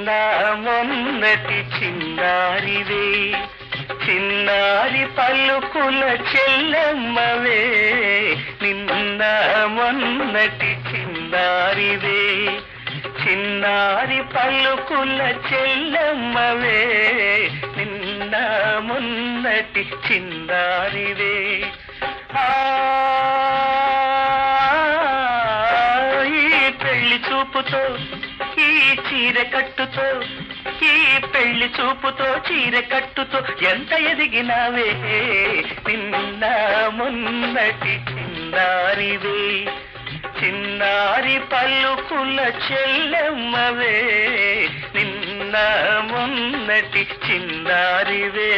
నిన్న మొన్నటి చిన్నారివే చిన్నారి పలుకుల చెల్లమ్మవే నిన్న మొన్నటి చిన్నారివే చిన్నారి పలుకుల చెల్లమ్మవే నిన్న మొన్నటి చిన్నారివే ఆ ఈ పెళ్లి చూపుతో ఈ చీర కట్టుతో ఈ పెళ్లి చూపుతో చీర కట్టుతో ఎంత ఎదిగినావే నిన్న మొన్నటి చిన్నారివే చిన్నారి పలుకుల చెల్లెమ్మవే నిన్న మొన్నటి చిన్నారివే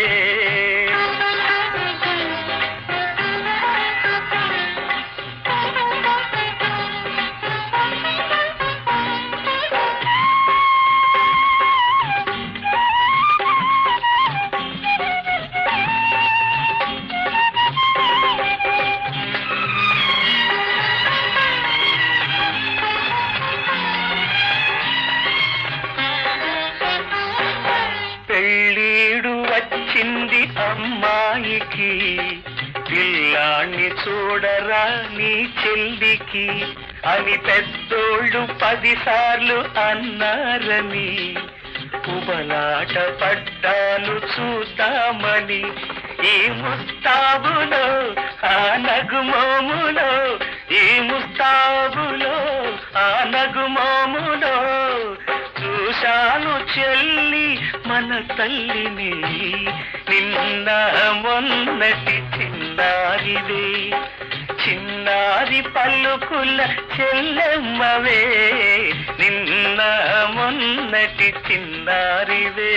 పెళ్ళీడు వచ్చింది అమ్మాయికి పిల్లాన్ని చూడరా నీ చెల్లికి అని పెద్దోళ్ళు పదిసార్లు అన్నారని ఉబలాట పడ్డాను చూద్దామని ఈ ముస్తాబులో ఆ నగుమోములో ఈ ముస్తాబులో ఆ నగుమోములో చూశాను చెల్లి మన తల్లిని నిన్న మొన్నటి చిన్నారిదే చిన్నారి పలుకుల చెల్లెమ్మవే నిన్న మొన్నటి చిన్నారివే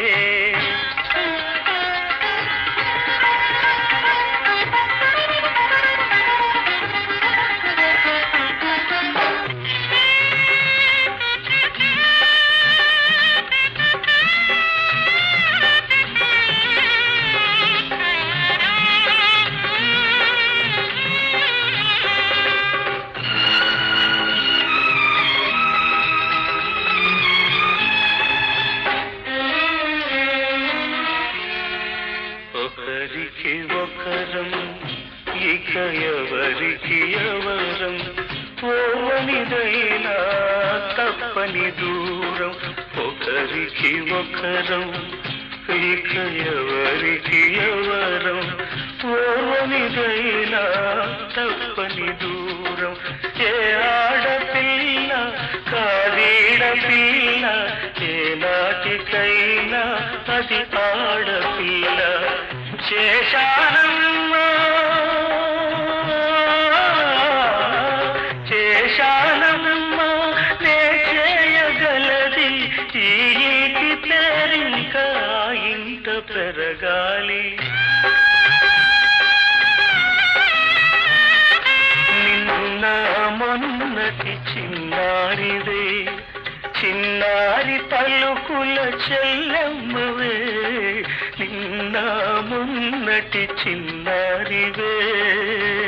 ఒకరికి ఒకరం ఇక ఎవరికి ఎవరం పోవనిదైనా తప్పని దూరం ఒకరికి ఒకరం ఇక ఎవరికి ఎవరం పోవనిదైనా తప్పని దూరం ఏ ఆడపిల్ల కాదీడ పిల్ల ఏ నాటికైనా అది ఆడపిల్ల శేషానమ్మా శేషానమ్మా నే చేయగలది ఈ ఇంటి పేరింకా ఇంట పెరగాలి నిన్న మొన్నటి చిన్నారివే చిన్నారి పలుకుల చెల్లమ్మవే నిన్న మొన్నటి చిన్నారివే